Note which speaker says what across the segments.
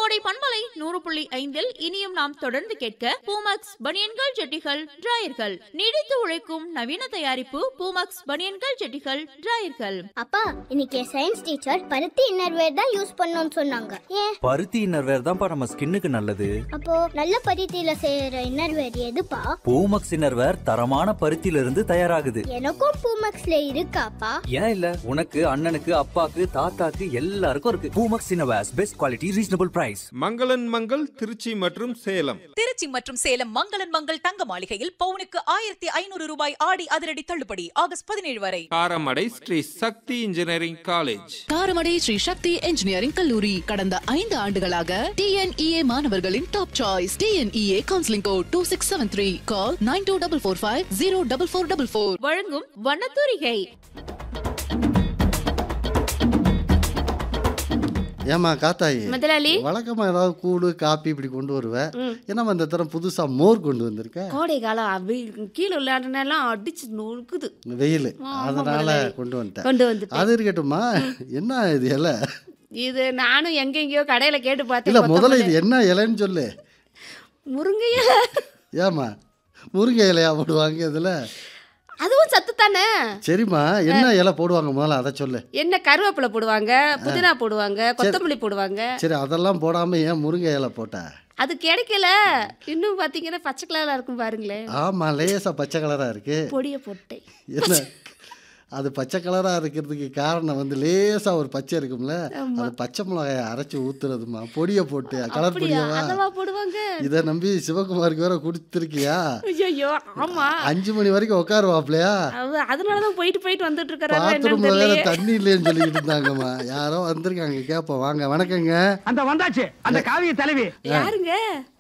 Speaker 1: கோடை பண்பலை நூறு புள்ளி ஐந்தில் இனியும் நாம் தொடர்ந்து கேட்க பூமக்ஸ் பனியன்கள் ஜெட்டிகள் டிராயர்கள் நீடித்து உழைக்கும் நவீன தயாரிப்பு பூமக்ஸ் பனியன்கள் ஜெட்டிகள் டிராயர்கள்
Speaker 2: அப்பா இன்னைக்கு சயின்ஸ் டீச்சர் பருத்தி இன்னர்வேர் தான் யூஸ் பண்ணணும்னு சொன்னாங்க ஏன்
Speaker 3: பருத்தி இன்னர்வேர் தான்ப்பா நம்ம ஸ்கின்னுக்கு நல்லது
Speaker 2: அப்போ நல்ல பருத்தியில செய்யற இன்னர்வேர் எதுப்பா
Speaker 3: பூமக்ஸ் இன்னர்வேர் தரமான பருத்தியில இருந்து தயாராகுது
Speaker 2: எனக்கும் பூமக்ஸ்ல இருக்காப்பா
Speaker 3: ஏன் இல்ல உனக்கு அண்ணனுக்கு அப்பாக்கு தாத்தாக்கு எல்லாருக்கும் இருக்கு Poomex innerwears best quality reasonable price
Speaker 4: மங்களன் மங்கள் திருச்சி மற்றும் சேலம்
Speaker 5: திருச்சி மற்றும் சேலம் மங்களன் மங்கள் தங்க மாளிகையில் பவுனுக்கு ஆயிரத்தி ஐநூறு ரூபாய் ஆடி அதிரடி தள்ளுபடி ஆகஸ்ட் பதினேழு வரை
Speaker 4: Karamadai Sri Sakthi engineering college
Speaker 6: Karamadai Sri Sakthi engineering கல்லூரி கடந்த ஐந்து ஆண்டுகளாக டிஎன்இஏ மாணவர்களின் top choice T N E A counselling code two six seven three call nine two double four five zero double four double four
Speaker 1: வழங்கும் வண்ணத்தூரிகை
Speaker 7: ஏமா காத்தாயி
Speaker 8: முதலாளி
Speaker 7: வழக்கமா ஏதாவது கூடு காப்பி இப்படி கொண்டு வருவேன் என்னம்மா இந்த தரம் புதுசா மோர் கொண்டு வந்திருக்க
Speaker 8: கோடை காலம் அப்படி கீழே விளையாடுனாலாம் அடிச்சு நொறுக்குது
Speaker 7: வெயில்
Speaker 8: ஆமா,
Speaker 7: அதனால
Speaker 8: முதலாளி.
Speaker 7: கொண்டு வந்துட்டேன்
Speaker 8: கொண்டு வந்துட்டேன்
Speaker 7: அது இருக்கட்டும்மா என்ன இது இலை
Speaker 8: இது நானும் எங்கெங்கயோ கடையில கேட்டு
Speaker 7: இல்ல
Speaker 8: பார்த்தேன்
Speaker 7: முதல்ல இது என்ன இலைன்னு சொல்லு
Speaker 8: முருங்கைய
Speaker 7: ஏமா முருங்கை இலையா போடுவாங்க இதுல
Speaker 8: அதுவும் சத்து தானே
Speaker 7: சரிம்மா என்ன இலை போடுவாங்க முதல்ல அதை சொல்லு
Speaker 8: என்ன கருவேப்பிலை போடுவாங்க புதினா போடுவாங்க கொத்தமல்லி போடுவாங்க
Speaker 7: சரி அதெல்லாம் போடாம ஏன் முருங்கை இலை போட்ட
Speaker 8: அது கிடைக்கல இன்னும் பாத்தீங்கன்னா பச்சை கலரா இருக்கும் பாருங்களேன்
Speaker 7: ஆமா லேசா பச்சை கலரா இருக்கு
Speaker 8: பொடியை போட்டேன்
Speaker 7: என்ன அது பச்சை கலரா இருக்கிறதுக்கு காரணம் வந்து லேசா ஒரு பச்சை இருக்கும்ல அது பச்சை மிளகாயை அரைச்சு ஊத்துறதுமா பொடியை போட்டு கலர்
Speaker 8: அப்படியா
Speaker 7: பொடியவா
Speaker 8: அதவா போடுவாங்க
Speaker 7: இதை நம்பி சிவகுமாருக்கு வேற கொடுத்துருக்கியா
Speaker 8: ஐயோ ஆமா
Speaker 7: அஞ்சு மணி வரைக்கும் உட்காருவாப்லையா
Speaker 8: அவ- அதனாலதான் போயிட்டு போயிட்டு வந்துட்டு இருக்காரு என்னன்னு
Speaker 7: பாத்ரூம்ல வேற
Speaker 8: தெரியலையே
Speaker 7: தண்ணி இல்லைன்னு சொல்லிக்கிட்டு இருந்தாங்கம்மா யாரோ வந்திருக்காங்க கேட்போம் வாங்க வணக்கங்க
Speaker 9: அந்த வந்தாச்சு அந்த காவிய தலைவி
Speaker 8: யாருங்க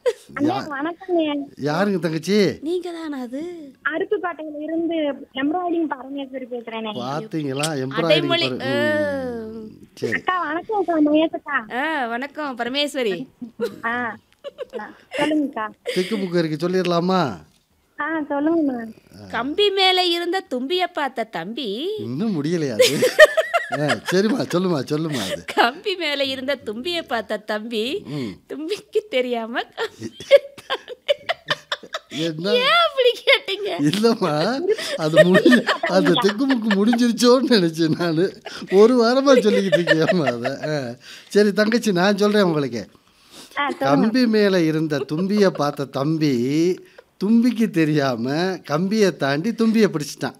Speaker 7: யாருங்க தங்கச்சி
Speaker 8: நீங்க தானா அது
Speaker 10: அருப்புக்கோட்டையில இருந்து எம்ப்ராய்டிங் பரமேஸ்வரி பேசுறேனே
Speaker 7: பாத்தீங்களா எம்ப்ராய்டிங்
Speaker 8: அடைமொழி
Speaker 7: பாரு ம், சரி
Speaker 10: அக்கா வணக்கம் அக்கா மகேஷக்கா
Speaker 8: ஆ, வணக்கம் பரமேஸ்வரி
Speaker 10: ஆ ஆ, சொல்லுங்கக்கா
Speaker 7: திக்கு புக்கு இருக்கு சொல்லிடலாமா
Speaker 10: ஆ சொல்லுங்கம்மா
Speaker 8: கம்பி மேல இருந்த தும்பிய பார்த்த தம்பி
Speaker 7: இன்னும் முடியலையா அது ஆ, சரிம்மா சொல்லுமா சொல்லுமா அது
Speaker 8: கம்பி மேல இருந்த தும்பிய பார்த்த தம்பி
Speaker 7: ம்.
Speaker 8: தும்பிக்கு தெரியாம கம்பி
Speaker 7: என்ன
Speaker 8: ஏன் அப்படி கேட்டீங்க
Speaker 7: இல்லைம்மா அது முடிஞ்சு அந்த திக்குமுக்கு முடிஞ்சிருச்சோன்னு நினச்சேன் நான் ஒரு வாரமாக சொல்லிக்கிட்டு இருக்கேம்மா அதை ஆ. சரி தங்கச்சி நான் சொல்கிறேன் உங்களுக்கு
Speaker 10: ஆ
Speaker 7: கம்பி மேலே இருந்த தும்பியை பார்த்த தம்பி தும்பிக்கு தெரியாமல் கம்பியை தாண்டி தும்பியை பிடிச்சிட்டான்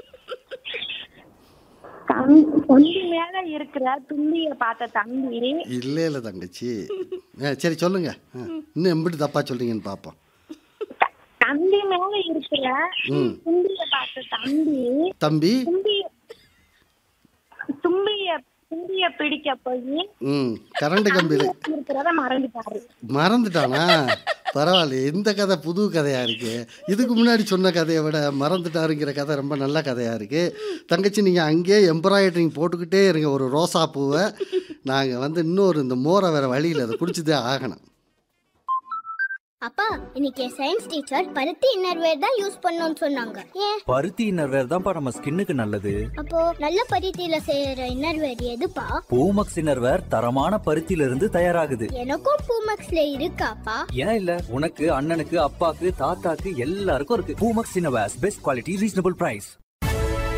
Speaker 10: கம் கொண்டி மேல இருக்கிற தும்பிய பார்த்த தம்பி
Speaker 7: இல்லை இல்லை தங்கச்சி ஆ சரி சொல்லுங்க ஆ, இன்னும் எம்பிட்டு தப்பாக சொல்கிறீங்கன்னு பார்ப்போம்
Speaker 10: க- கம்பி மேல இருக்கிற
Speaker 7: ம்.
Speaker 10: தும்பிய பார்த்த தம்பி
Speaker 7: தம்பி
Speaker 10: தும்பி தும்பிய தும்பிய பிடிக்க போய்
Speaker 7: ம் கரண்ட் கம்பியில்
Speaker 10: இருக்கிறத மறந்துட்டாரு
Speaker 7: மறந்துட்டானா பரவாயில்ல இந்த கதை புது கதையாக இருக்கு இதுக்கு முன்னாடி சொன்ன கதையை விட மறந்துட்டாருங்கிற கதை ரொம்ப நல்ல கதையாக இருக்கு தங்கச்சி நீங்கள் அங்கேயே எம்ப்ராய்டரிங் போட்டுக்கிட்டே இருங்க ஒரு ரோசா பூவை நாங்கள் வந்து இன்னொரு இந்த மோரை வேற வழியில் அதை குடிச்சுதே ஆகணும்
Speaker 2: அப்பா இன்னைக்கு சயின்ஸ் டீச்சர் பருத்தி இன்னர்வேர் தான் யூஸ் பண்ணணும்னு சொன்னாங்க ஏன்
Speaker 3: பருத்தி இன்னர்வேர் தான்ப்பா நம்ம ஸ்கின்னுக்கு நல்லது
Speaker 2: அப்போ நல்ல பருத்தியில செய்யற இன்னர்வேர் எதுப்பா
Speaker 3: பூமக்ஸ் இன்னர்வேர் தரமான பருத்தியில இருந்து தயாராகுது
Speaker 2: எனக்கும் பூமக்ஸ்ல இருக்காப்பா
Speaker 3: ஏன் இல்ல உனக்கு அண்ணனுக்கு அப்பாக்கு தாத்தாக்கு எல்லாருக்கும் இருக்கு Poomex innerwears best quality reasonable price